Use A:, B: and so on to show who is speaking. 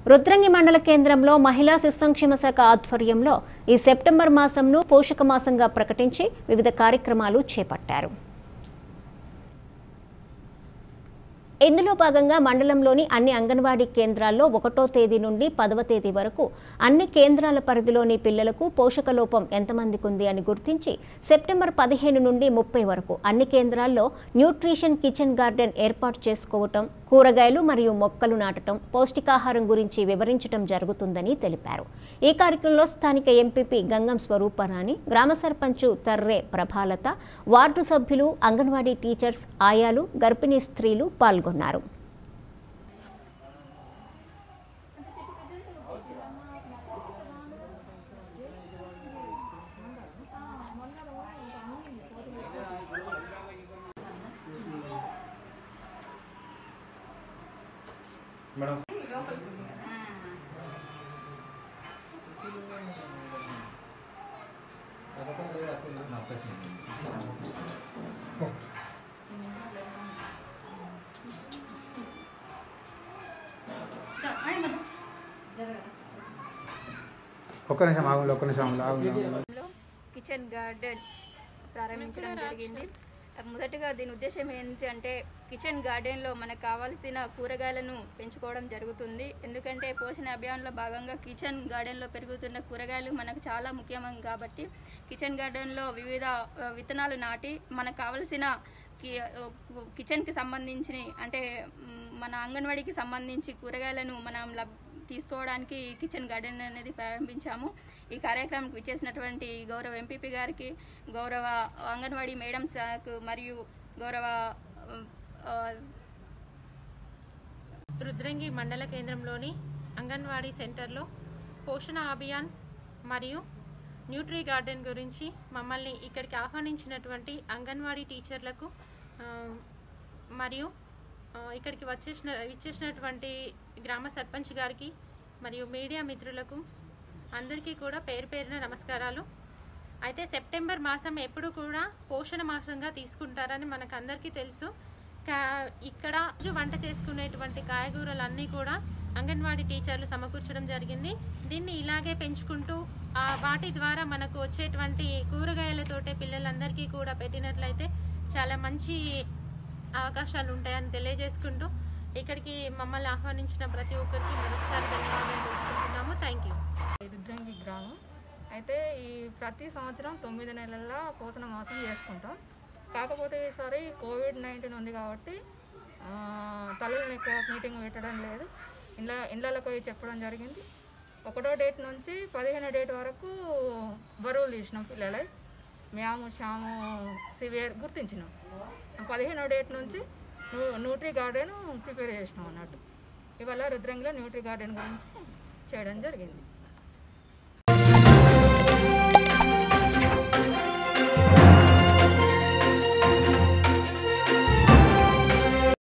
A: రుద్రంగి మండల కేంద్రంలో మహిళా శిశు సంక్షేమ శాఖ ఆధ్వర్యంలో ఈ సెప్టెంబర్ మాసంను పోషక మాసంగా ప్రకటించి వివిధ కార్యక్రమాలు చేపట్టారు ఇందులో భాగంగా మండలంలోని అన్ని అంగన్వాడీ కేంద్రాల్లో ఒకటో తేదీ నుండి పదవ తేదీ వరకు అన్ని కేంద్రాల పరిధిలోని పిల్లలకు పోషక లోపం ఎంతమందికి ఉంది అని గుర్తించి సెప్టెంబర్ పదిహేను నుండి ముప్పై వరకు అన్ని కేంద్రాల్లో న్యూట్రిషన్ కిచెన్ గార్డెన్ ఏర్పాటు చేసుకోవటం కూరగాయలు మరియు మొక్కలు నాటడం పౌష్టికాహారం గురించి వివరించడం జరుగుతుందని తెలిపారు ఈ కార్యక్రమంలో స్థానిక ఎంపీపీ గంగం స్వరూపరాణి గ్రామ సర్పంచు తర్రే ప్రభాలత వార్డు సభ్యులు అంగన్వాడీ టీచర్స్ ఆయాలు గర్భిణీ స్త్రీలు పాల్గొన్నారు
B: మేడం
C: ఒక్క నిమిషం ఆగుండి ఒక్క నిమిషం ఆగుండి ఆగుండి
D: లో కిచెన్ గార్డెన్ ప్రారంభించడం జరిగింది మొదటగా దీని ఉద్దేశం ఏంటి అంటే కిచెన్ గార్డెన్లో మనకు కావాల్సిన కూరగాయలను పెంచుకోవడం జరుగుతుంది ఎందుకంటే పోషణ అభియాన్లో భాగంగా కిచెన్ గార్డెన్లో పెరుగుతున్న కూరగాయలు మనకు చాలా ముఖ్యం కాబట్టి కిచెన్ గార్డెన్లో వివిధ ఆ, విత్తనాలు నాటి మనకు కావలసిన కి- ఆ, కిచెన్కి సంబంధించి అంటే మ్, మన అంగన్వాడీకి సంబంధించి కూరగాయలను మనం లబ్ తీసుకోవడానికి కిచెన్ గార్డెన్ అనేది ప్రారంభించాము ఈ కార్యక్రమానికి విచ్చేసినటువంటి గౌరవ ఎంపీపీ గారికి గౌరవ అంగన్వాడీ మేడమ్స్ మరియు గౌరవ ఆ,
E: రుద్రంగి మండల కేంద్రంలోని అంగన్వాడీ సెంటర్లో పోషణ అభియాన్ మరియు న్యూట్రీ గార్డెన్ గురించి మమ్మల్ని ఇక్కడికి ఆహ్వానించినటువంటి అంగన్వాడీ టీచర్లకు ఆ, మరియు ఆ, ఇక్కడికి వచ్చేసిన ఇచ్చేసినటువంటి గ్రామ సర్పంచ్ గారికి మరియు మీడియా మిత్రులకు అందరికీ కూడా పేరు పేరున నమస్కారాలు అయితే సెప్టెంబర్ మాసం ఎప్పుడు కూడా పోషణ మాసంగా తీసుకుంటారని మనకు అందరికీ తెలుసు కా- ఇక్కడ రోజు వంట చేసుకునేటువంటి కాయగూరలన్నీ కూడా అంగన్వాడీ టీచర్లు సమకూర్చడం జరిగింది దీన్ని ఇలాగే పెంచుకుంటూ ఆ వాటి ద్వారా మనకు వచ్చేటువంటి కూరగాయలతోటే పిల్లలందరికీ కూడా పెట్టినట్లయితే చాలా మంచి అవకాశాలు ఉంటాయని తెలియజేసుకుంటూ ఇక్కడికి మమ్మల్ని ఆహ్వానించిన ప్రతి ఒక్కరికి మరొకసారి ధన్యవాదాలు తెలుసుకుంటున్నాము థ్యాంక్ యూ
F: రుద్రంగి గ్రామం అయితే ఈ ప్రతి సంవత్సరం తొమ్మిది నెలల్లో పోషణ మాసం చేసుకుంటాం కాకపోతే ఈసారి కోవిడ్ నైన్టీన్ ఉంది కాబట్టి ఆ, తల్లులను ఎక్కువ మీటింగ్ పెట్టడం లేదు ఇండ్ల ఇండ్లకు పోయి చెప్పడం జరిగింది ఒకటో డేట్ నుంచి పదిహేనో డేట్ వరకు బరువులు తీసినాం పిల్లలై మ్యాము షాము సివియర్ గుర్తించినాం పదిహేనో డేట్ నుంచి న్యూ- న్యూట్రీ గార్డెన్ ప్రిపేర్ చేసినాం అన్నట్టు ఇవాళ రుద్రంగిలో న్యూట్రీ గార్డెన్ గురించి చేయడం జరిగింది